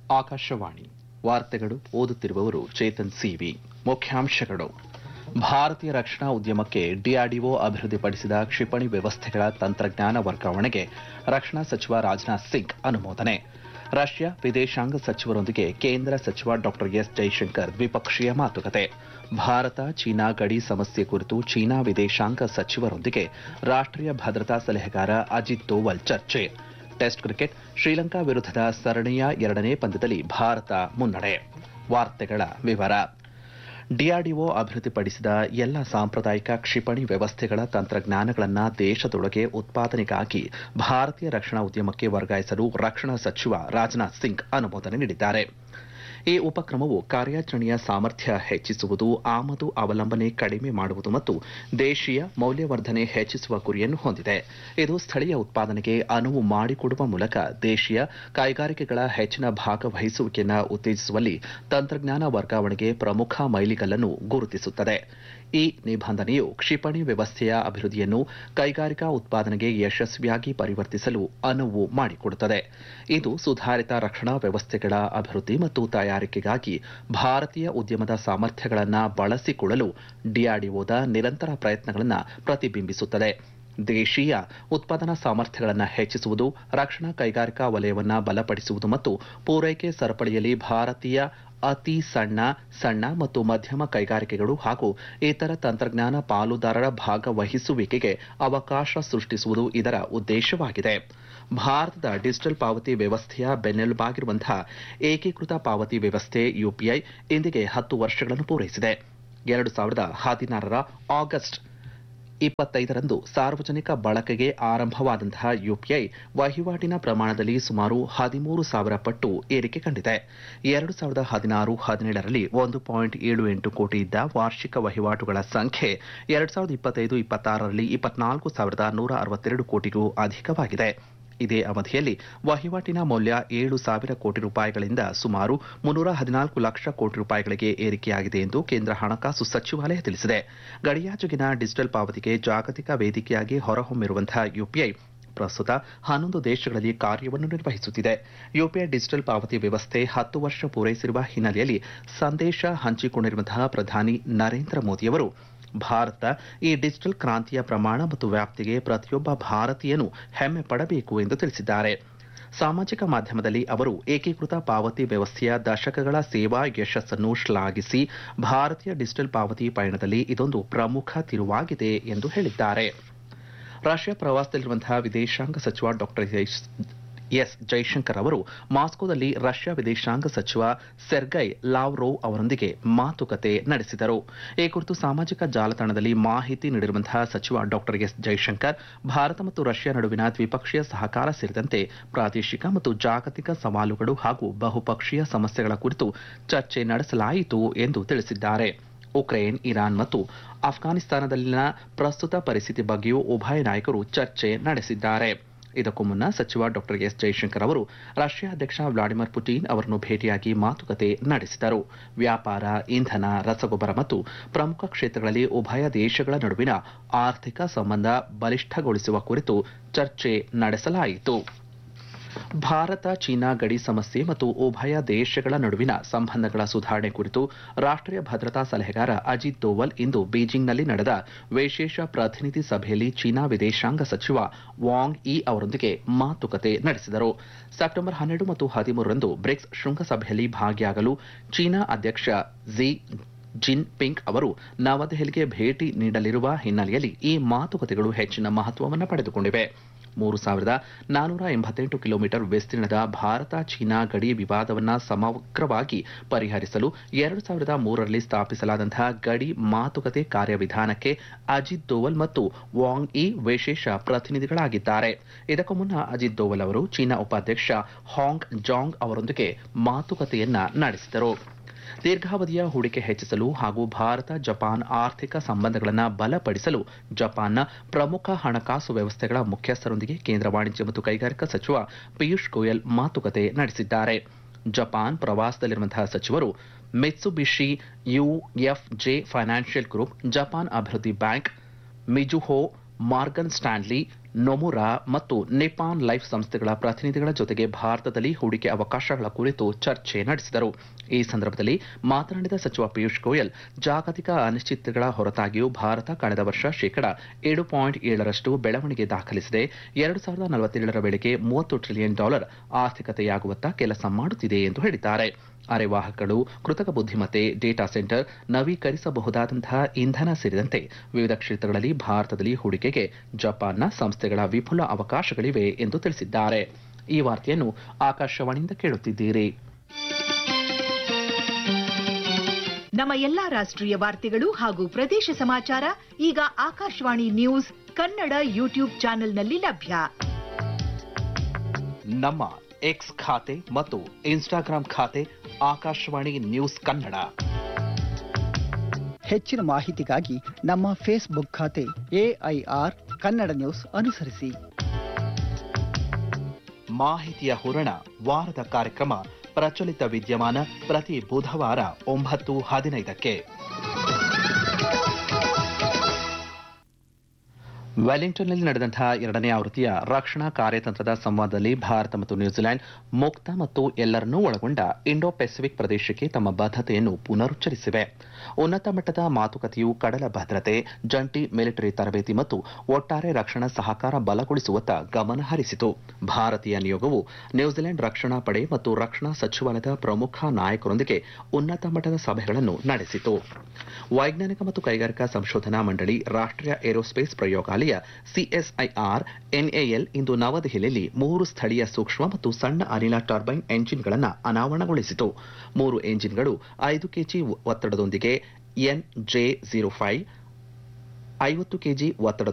ಆಕಾಶವಾಣಿ ವಾರ್ತೆಗಳು ಓದುತ್ತಿರುವವರು ಚೇತನ್ ಸಿವಿ ಮುಖ್ಯಾಂಶಗಳು ಭಾರತೀಯ ರಕ್ಷಣಾ ಉದ್ಯಮಕ್ಕೆ ಡಿಆರ್ಡಿಒ ಅಭಿವೃದ್ಧಿಪಡಿಸಿದ ಕ್ಷಿಪಣಿ ವ್ಯವಸ್ಥೆಗಳ ತಂತ್ರಜ್ಞಾನ ವರ್ಗಾವಣೆಗೆ ರಕ್ಷಣಾ ಸಚಿವ ರಾಜನಾಥ್ ಸಿಂಗ್ ಅನುಮೋದನೆ ರಷ್ಯಾ ವಿದೇಶಾಂಗ ಸಚಿವರೊಂದಿಗೆ ಕೇಂದ್ರ ಸಚಿವ ಡಾ ಎಸ್ ಜೈಶಂಕರ್ ದ್ವಿಪಕ್ಷೀಯ ಮಾತುಕತೆ ಭಾರತ ಚೀನಾ ಗಡಿ ಸಮಸ್ಯೆ ಕುರಿತು ಚೀನಾ ವಿದೇಶಾಂಗ ಸಚಿವರೊಂದಿಗೆ ರಾಷ್ಟೀಯ ಭದ್ರತಾ ಸಲಹೆಗಾರ ಅಜಿತ್ ದೋವಲ್ ಚರ್ಚೆ ಟೆಸ್ಟ್ ಕ್ರಿಕೆಟ್ ಶ್ರೀಲಂಕಾ ವಿರುದ್ಧದ ಸರಣಿಯ ಎರಡನೇ ಪಂದ್ಯದಲ್ಲಿ ಭಾರತ ಮುನ್ನಡೆ ವಾರ್ತೆಗಳ ವಿವರ ಡಿಆರ್ಡಿಒ ಅಭಿವೃದ್ಧಿಪಡಿಸಿದ ಎಲ್ಲ ಸಾಂಪ್ರದಾಯಿಕ ಕ್ಷಿಪಣಿ ವ್ಯವಸ್ಥೆಗಳ ತಂತ್ರಜ್ಞಾನಗಳನ್ನು ದೇಶದೊಳಗೆ ಉತ್ಪಾದನೆಗಾಗಿ ಭಾರತೀಯ ರಕ್ಷಣಾ ಉದ್ಯಮಕ್ಕೆ ವರ್ಗಾಯಿಸಲು ರಕ್ಷಣಾ ಸಚಿವ ರಾಜನಾಥ್ ಸಿಂಗ್ ಅನುಮೋದನೆ ನೀಡಿದ್ದಾರೆ ಈ ಉಪಕ್ರಮವು ಕಾರ್ಯಾಚರಣೆಯ ಸಾಮರ್ಥ್ಯ ಹೆಚ್ಚಿಸುವುದು ಆಮದು ಅವಲಂಬನೆ ಕಡಿಮೆ ಮಾಡುವುದು ಮತ್ತು ದೇಶೀಯ ಮೌಲ್ಯವರ್ಧನೆ ಹೆಚ್ಚಿಸುವ ಗುರಿಯನ್ನು ಹೊಂದಿದೆ ಇದು ಸ್ಥಳೀಯ ಉತ್ಪಾದನೆಗೆ ಅನುವು ಮಾಡಿಕೊಡುವ ಮೂಲಕ ದೇಶೀಯ ಕೈಗಾರಿಕೆಗಳ ಹೆಚ್ಚಿನ ಭಾಗವಹಿಸುವಿಕೆಯನ್ನು ಉತ್ತೇಜಿಸುವಲ್ಲಿ ತಂತ್ರಜ್ಞಾನ ವರ್ಗಾವಣೆಗೆ ಪ್ರಮುಖ ಮೈಲಿಗಲ್ಲನ್ನು ಗುರುತಿಸುತ್ತದೆ ಈ ನಿಬಂಧನೆಯು ಕ್ಷಿಪಣಿ ವ್ಯವಸ್ಥೆಯ ಅಭಿವೃದ್ಧಿಯನ್ನು ಕೈಗಾರಿಕಾ ಉತ್ಪಾದನೆಗೆ ಯಶಸ್ವಿಯಾಗಿ ಪರಿವರ್ತಿಸಲು ಅನುವು ಮಾಡಿಕೊಡುತ್ತದೆ ಇದು ಸುಧಾರಿತ ರಕ್ಷಣಾ ವ್ಯವಸ್ಥೆಗಳ ಅಭಿವೃದ್ಧಿ ಮತ್ತು ತಯಾರಿಕೆಗಾಗಿ ಭಾರತೀಯ ಉದ್ಯಮದ ಸಾಮರ್ಥ್ಯಗಳನ್ನು ಬಳಸಿಕೊಳ್ಳಲು ಡಿಆರ್ಡಿಒದ ನಿರಂತರ ಪ್ರಯತ್ನಗಳನ್ನು ಪ್ರತಿಬಿಂಬಿಸುತ್ತದೆ ದೇಶೀಯ ಉತ್ಪಾದನಾ ಸಾಮರ್ಥ್ಯಗಳನ್ನು ಹೆಚ್ಚಿಸುವುದು ರಕ್ಷಣಾ ಕೈಗಾರಿಕಾ ವಲಯವನ್ನು ಬಲಪಡಿಸುವುದು ಮತ್ತು ಪೂರೈಕೆ ಸರಪಳಿಯಲ್ಲಿ ಭಾರತೀಯ ಅತಿ ಸಣ್ಣ ಸಣ್ಣ ಮತ್ತು ಮಧ್ಯಮ ಕೈಗಾರಿಕೆಗಳು ಹಾಗೂ ಇತರ ತಂತ್ರಜ್ಞಾನ ಪಾಲುದಾರರ ಭಾಗವಹಿಸುವಿಕೆಗೆ ಅವಕಾಶ ಸೃಷ್ಟಿಸುವುದು ಇದರ ಉದ್ದೇಶವಾಗಿದೆ ಭಾರತದ ಡಿಜಿಟಲ್ ಪಾವತಿ ವ್ಯವಸ್ಥೆಯ ಬೆನ್ನೆಲುಬಾಗಿರುವಂತಹ ಏಕೀಕೃತ ಪಾವತಿ ವ್ಯವಸ್ಥೆ ಯುಪಿಐ ಇಂದಿಗೆ ಹತ್ತು ವರ್ಷಗಳನ್ನು ಪೂರೈಸಿದೆ ಎರಡು ಸಾವಿರದ ಹದಿನಾರರ ಆಗಸ್ಟ್ ಇಪ್ಪತ್ತೈದರಂದು ಸಾರ್ವಜನಿಕ ಬಳಕೆಗೆ ಆರಂಭವಾದಂತಹ ಯುಪಿಐ ವಹಿವಾಟಿನ ಪ್ರಮಾಣದಲ್ಲಿ ಸುಮಾರು ಹದಿಮೂರು ಸಾವಿರ ಪಟ್ಟು ಏರಿಕೆ ಕಂಡಿದೆ ಎರಡು ಸಾವಿರದ ಹದಿನಾರು ಹದಿನೇಳರಲ್ಲಿ ಒಂದು ಪಾಯಿಂಟ್ ಏಳು ಎಂಟು ಕೋಟಿ ಇದ್ದ ವಾರ್ಷಿಕ ವಹಿವಾಟುಗಳ ಸಂಖ್ಯೆ ಎರಡು ಸಾವಿರದ ಇಪ್ಪತ್ತೈದು ಇಪ್ಪತ್ತಾರರಲ್ಲಿ ಇಪ್ಪತ್ನಾಲ್ಕು ಸಾವಿರದ ನೂರ ಅರವತ್ತೆರಡು ಕೋಟಿಗೂ ಅಧಿಕವಾಗಿದೆ ಇದೇ ಅವಧಿಯಲ್ಲಿ ವಹಿವಾಟಿನ ಮೌಲ್ಯ ಏಳು ಸಾವಿರ ಕೋಟಿ ರೂಪಾಯಿಗಳಿಂದ ಸುಮಾರು ಮುನ್ನೂರ ಹದಿನಾಲ್ಕು ಲಕ್ಷ ಕೋಟಿ ರೂಪಾಯಿಗಳಿಗೆ ಏರಿಕೆಯಾಗಿದೆ ಎಂದು ಕೇಂದ್ರ ಹಣಕಾಸು ಸಚಿವಾಲಯ ತಿಳಿಸಿದೆ ಗಡಿಯಾಚೆಗಿನ ಡಿಜಿಟಲ್ ಪಾವತಿಗೆ ಜಾಗತಿಕ ವೇದಿಕೆಯಾಗಿ ಹೊರಹೊಮ್ಮಿರುವಂತಹ ಯುಪಿಐ ಪ್ರಸ್ತುತ ಹನ್ನೊಂದು ದೇಶಗಳಲ್ಲಿ ಕಾರ್ಯವನ್ನು ನಿರ್ವಹಿಸುತ್ತಿದೆ ಯುಪಿಐ ಡಿಜಿಟಲ್ ಪಾವತಿ ವ್ಯವಸ್ಥೆ ಹತ್ತು ವರ್ಷ ಪೂರೈಸಿರುವ ಹಿನ್ನೆಲೆಯಲ್ಲಿ ಸಂದೇಶ ಹಂಚಿಕೊಂಡಿರುವಂತಹ ಪ್ರಧಾನಿ ನರೇಂದ್ರ ಮೋದಿಯವರು ಭಾರತ ಈ ಡಿಜಿಟಲ್ ಕ್ರಾಂತಿಯ ಪ್ರಮಾಣ ಮತ್ತು ವ್ಯಾಪ್ತಿಗೆ ಪ್ರತಿಯೊಬ್ಬ ಭಾರತೀಯನು ಹೆಮ್ಮೆ ಪಡಬೇಕು ಎಂದು ತಿಳಿಸಿದ್ದಾರೆ ಸಾಮಾಜಿಕ ಮಾಧ್ಯಮದಲ್ಲಿ ಅವರು ಏಕೀಕೃತ ಪಾವತಿ ವ್ಯವಸ್ಥೆಯ ದಶಕಗಳ ಸೇವಾ ಯಶಸ್ಸನ್ನು ಶ್ಲಾಘಿಸಿ ಭಾರತೀಯ ಡಿಜಿಟಲ್ ಪಾವತಿ ಪಯಣದಲ್ಲಿ ಇದೊಂದು ಪ್ರಮುಖ ತಿರುವಾಗಿದೆ ಎಂದು ಹೇಳಿದ್ದಾರೆ ರಷ್ಯಾ ಪ್ರವಾಸದಲ್ಲಿರುವಂತಹ ವಿದೇಶಾಂಗ ಸಚಿವ ಡಾಕ್ಟರ್ ಎಸ್ ಜೈಶಂಕರ್ ಅವರು ಮಾಸ್ಕೋದಲ್ಲಿ ರಷ್ಯಾ ವಿದೇಶಾಂಗ ಸಚಿವ ಸೆರ್ಗೈ ಲಾವ್ರೋವ್ ಅವರೊಂದಿಗೆ ಮಾತುಕತೆ ನಡೆಸಿದರು ಈ ಕುರಿತು ಸಾಮಾಜಿಕ ಜಾಲತಾಣದಲ್ಲಿ ಮಾಹಿತಿ ನೀಡಿರುವಂತಹ ಸಚಿವ ಡಾಕ್ಟರ್ ಎಸ್ ಜೈಶಂಕರ್ ಭಾರತ ಮತ್ತು ರಷ್ಯಾ ನಡುವಿನ ದ್ವಿಪಕ್ಷೀಯ ಸಹಕಾರ ಸೇರಿದಂತೆ ಪ್ರಾದೇಶಿಕ ಮತ್ತು ಜಾಗತಿಕ ಸವಾಲುಗಳು ಹಾಗೂ ಬಹುಪಕ್ಷೀಯ ಸಮಸ್ಯೆಗಳ ಕುರಿತು ಚರ್ಚೆ ನಡೆಸಲಾಯಿತು ಎಂದು ತಿಳಿಸಿದ್ದಾರೆ ಉಕ್ರೇನ್ ಇರಾನ್ ಮತ್ತು ಅಫ್ಘಾನಿಸ್ತಾನದಲ್ಲಿನ ಪ್ರಸ್ತುತ ಪರಿಸ್ಥಿತಿ ಬಗ್ಗೆಯೂ ಉಭಯ ನಾಯಕರು ಚರ್ಚೆ ನಡೆಸಿದ್ದಾರೆ ಇದಕ್ಕೂ ಮುನ್ನ ಸಚಿವ ಡಾಕ್ಟರ್ ಎಸ್ ಜೈಶಂಕರ್ ಅವರು ರಷ್ಯಾ ಅಧ್ಯಕ್ಷ ವ್ಲಾಡಿಮಿರ್ ಪುಟಿನ್ ಅವರನ್ನು ಭೇಟಿಯಾಗಿ ಮಾತುಕತೆ ನಡೆಸಿದರು ವ್ಯಾಪಾರ ಇಂಧನ ರಸಗೊಬ್ಬರ ಮತ್ತು ಪ್ರಮುಖ ಕ್ಷೇತ್ರಗಳಲ್ಲಿ ಉಭಯ ದೇಶಗಳ ನಡುವಿನ ಆರ್ಥಿಕ ಸಂಬಂಧ ಬಲಿಷ್ಠಗೊಳಿಸುವ ಕುರಿತು ಚರ್ಚೆ ನಡೆಸಲಾಯಿತು ಭಾರತ ಚೀನಾ ಗಡಿ ಸಮಸ್ಯೆ ಮತ್ತು ಉಭಯ ದೇಶಗಳ ನಡುವಿನ ಸಂಬಂಧಗಳ ಸುಧಾರಣೆ ಕುರಿತು ರಾಷ್ಟೀಯ ಭದ್ರತಾ ಸಲಹೆಗಾರ ಅಜಿತ್ ದೋವಲ್ ಇಂದು ಬೀಜಿಂಗ್ನಲ್ಲಿ ನಡೆದ ವಿಶೇಷ ಪ್ರತಿನಿಧಿ ಸಭೆಯಲ್ಲಿ ಚೀನಾ ವಿದೇಶಾಂಗ ಸಚಿವ ವಾಂಗ್ ಇ ಅವರೊಂದಿಗೆ ಮಾತುಕತೆ ನಡೆಸಿದರು ಸೆಪ್ಟೆಂಬರ್ ಹನ್ನೆರಡು ಮತ್ತು ಹದಿಮೂರರಂದು ಬ್ರಿಕ್ಸ್ ಶೃಂಗಸಭೆಯಲ್ಲಿ ಭಾಗಿಯಾಗಲು ಚೀನಾ ಅಧ್ಯಕ್ಷ ಝಿ ಜಿನ್ ಪಿಂಗ್ ಅವರು ನವದೆಹಲಿಗೆ ಭೇಟಿ ನೀಡಲಿರುವ ಹಿನ್ನೆಲೆಯಲ್ಲಿ ಈ ಮಾತುಕತೆಗಳು ಹೆಚ್ಚಿನ ಮಹತ್ವವನ್ನು ಪಡೆದುಕೊಂಡಿವೆ ಮೂರು ಸಾವಿರದ ನಾನೂರ ಎಂಬತ್ತೆಂಟು ಕಿಲೋಮೀಟರ್ ವಿಸ್ತೀರ್ಣದ ಭಾರತ ಚೀನಾ ಗಡಿ ವಿವಾದವನ್ನು ಸಮಗ್ರವಾಗಿ ಪರಿಹರಿಸಲು ಎರಡು ಸಾವಿರದ ಮೂರರಲ್ಲಿ ಸ್ಥಾಪಿಸಲಾದಂತಹ ಗಡಿ ಮಾತುಕತೆ ಕಾರ್ಯವಿಧಾನಕ್ಕೆ ಅಜಿತ್ ದೋವಲ್ ಮತ್ತು ವಾಂಗ್ ಇ ವಿಶೇಷ ಪ್ರತಿನಿಧಿಗಳಾಗಿದ್ದಾರೆ ಇದಕ್ಕೂ ಮುನ್ನ ಅಜಿತ್ ದೋವಲ್ ಅವರು ಚೀನಾ ಉಪಾಧ್ಯಕ್ಷ ಹಾಂಗ್ ಜಾಂಗ್ ಅವರೊಂದಿಗೆ ಮಾತುಕತೆಯನ್ನ ನಡೆಸಿದರು ದೀರ್ಘಾವಧಿಯ ಹೂಡಿಕೆ ಹೆಚ್ಚಿಸಲು ಹಾಗೂ ಭಾರತ ಜಪಾನ್ ಆರ್ಥಿಕ ಸಂಬಂಧಗಳನ್ನು ಬಲಪಡಿಸಲು ಜಪಾನ್ನ ಪ್ರಮುಖ ಹಣಕಾಸು ವ್ಯವಸ್ಥೆಗಳ ಮುಖ್ಯಸ್ಥರೊಂದಿಗೆ ಕೇಂದ್ರ ವಾಣಿಜ್ಯ ಮತ್ತು ಕೈಗಾರಿಕಾ ಸಚಿವ ಪಿಯೂಷ್ ಗೋಯಲ್ ಮಾತುಕತೆ ನಡೆಸಿದ್ದಾರೆ ಜಪಾನ್ ಪ್ರವಾಸದಲ್ಲಿರುವಂತಹ ಸಚಿವರು Mitsubishi UFJ Financial Group Japan ಅಭಿವೃದ್ಧಿ bank Mizuho Morgan Stanley Nomura ಮತ್ತು ನಿಪಾನ್ ಲೈಫ್ ಸಂಸ್ಥೆಗಳ ಪ್ರತಿನಿಧಿಗಳ ಜೊತೆಗೆ ಭಾರತದಲ್ಲಿ ಹೂಡಿಕೆ ಅವಕಾಶಗಳ ಕುರಿತು ಚರ್ಚೆ ನಡೆಸಿದರು ಈ ಸಂದರ್ಭದಲ್ಲಿ ಮಾತನಾಡಿದ ಸಚಿವ ಪಿಯೂಷ್ ಗೋಯಲ್ ಜಾಗತಿಕ ಅನಿಶ್ಚಿತತೆಗಳ ಹೊರತಾಗಿಯೂ ಭಾರತ ಕಳೆದ ವರ್ಷ ಶೇಕಡ ಏಳು ಪಾಯಿಂಟ್ ಏಳರಷ್ಟು ಬೆಳವಣಿಗೆ ದಾಖಲಿಸಿದೆ ಎರಡು ಸಾವಿರದ ನಲವತ್ತೇಳರ ವೇಳೆಗೆ ಮೂವತ್ತು ಟ್ರಿಲಿಯನ್ ಡಾಲರ್ ಆರ್ಥಿಕತೆಯಾಗುವತ್ತ ಕೆಲಸ ಮಾಡುತ್ತಿದೆ ಎಂದು ಹೇಳಿದ್ದಾರೆ ಅರೆವಾಹಕಗಳು ಕೃತಕ ಬುದ್ಧಿಮತ್ತೆ ಡೇಟಾ ಸೆಂಟರ್ ನವೀಕರಿಸಬಹುದಾದಂತಹ ಇಂಧನ ಸೇರಿದಂತೆ ವಿವಿಧ ಕ್ಷೇತ್ರಗಳಲ್ಲಿ ಭಾರತದಲ್ಲಿ ಹೂಡಿಕೆಗೆ ಜಪಾನ್ನ ಸಂಸ್ಥೆಗಳ ವಿಪುಲ ಅವಕಾಶಗಳಿವೆ ಎಂದು ತಿಳಿಸಿದ್ದಾರೆ ಈ ವಾರ್ತೆಯನ್ನು ಆಕಾಶವಾಣಿಯಿಂದ ಕೇಳುತ್ತಿದ್ದೀರಿ ನಮ್ಮ ಎಲ್ಲಾ ರಾಷ್ಟ್ರೀಯ ವಾರ್ತೆಗಳು ಹಾಗೂ ಪ್ರದೇಶ ಸಮಾಚಾರ ಈಗ ಆಕಾಶವಾಣಿ ನ್ಯೂಸ್ ಕನ್ನಡ ಯೂಟ್ಯೂಬ್ ಚಾನೆಲ್ನಲ್ಲಿ ಲಭ್ಯ ನಮ್ಮ ಎಕ್ಸ್ ಖಾತೆ ಮತ್ತು ಇನ್ಸ್ಟಾಗ್ರಾಂ ಖಾತೆ ಆಕಾಶವಾಣಿ ನ್ಯೂಸ್ ಕನ್ನಡ ಹೆಚ್ಚಿನ ಮಾಹಿತಿಗಾಗಿ ನಮ್ಮ ಫೇಸ್ಬುಕ್ ಖಾತೆ ಎಐಆರ್ ಕನ್ನಡ ನ್ಯೂಸ್ ಅನುಸರಿಸಿ ಮಾಹಿತಿಯ ಹೂರಣ ವಾರದ ಕಾರ್ಯಕ್ರಮ ಪ್ರಚಲಿತ ವಿದ್ಯಮಾನ ಪ್ರತಿ ಬುಧವಾರ ಒಂಬತ್ತು ಹದಿನೈದಕ್ಕೆ ವೆಲ್ಲಿಂಗ್ಟನ್ನಲ್ಲಿ ನಡೆದಂತಹ ಎರಡನೇ ಆವೃತ್ತಿಯ ರಕ್ಷಣಾ ಕಾರ್ಯತಂತ್ರದ ಸಂವಾದದಲ್ಲಿ ಭಾರತ ಮತ್ತು ನ್ಯೂಜಿಲೆಂಡ್ ಮುಕ್ತ ಮತ್ತು ಎಲ್ಲರನ್ನೂ ಒಳಗೊಂಡ ಇಂಡೋ ಪೆಸಿಫಿಕ್ ಪ್ರದೇಶಕ್ಕೆ ತಮ್ಮ ಬದ್ಧತೆಯನ್ನು ಪುನರುಚ್ಚರಿಸಿವೆ ಉನ್ನತ ಮಟ್ಟದ ಮಾತುಕತೆಯು ಕಡಲ ಭದ್ರತೆ ಜಂಟಿ ಮಿಲಿಟರಿ ತರಬೇತಿ ಮತ್ತು ಒಟ್ಟಾರೆ ರಕ್ಷಣಾ ಸಹಕಾರ ಬಲಗೊಳಿಸುವತ್ತ ಗಮನ ಹರಿಸಿತು ಭಾರತೀಯ ನಿಯೋಗವು ನ್ಯೂಜಿಲೆಂಡ್ ರಕ್ಷಣಾ ಪಡೆ ಮತ್ತು ರಕ್ಷಣಾ ಸಚಿವಾಲಯದ ಪ್ರಮುಖ ನಾಯಕರೊಂದಿಗೆ ಉನ್ನತ ಮಟ್ಟದ ಸಭೆಗಳನ್ನು ನಡೆಸಿತು ವೈಜ್ಞಾನಿಕ ಮತ್ತು ಕೈಗಾರಿಕಾ ಸಂಶೋಧನಾ ಮಂಡಳಿ ರಾಷ್ಟ್ರೀಯ ಏರೋಸ್ಪೇಸ್ ಪ್ರಯೋಗಾಲಯ ಸಿಎಸ್ಐಆರ್ ಎನ್ಎಎಲ್ ಇಂದು ನವದೆಹಲಿಯಲ್ಲಿ ಮೂರು ಸ್ಥಳೀಯ ಸೂಕ್ಷ್ಮ ಮತ್ತು ಸಣ್ಣ ಅನಿಲ ಟರ್ಬೈನ್ ಎಂಜಿನ್ಗಳನ್ನು ಅನಾವರಣಗೊಳಿಸಿತು ಮೂರು ಎಂಜಿನ್ಗಳು ಐದು ಕೆಜಿ ಒತ್ತಡದೊಂದಿಗೆ ಎನ್ ಜೆ ಜೀರೋ ಫೈವ್ ಐವತ್ತು ಕೆಜಿ ಒತ್ತಡ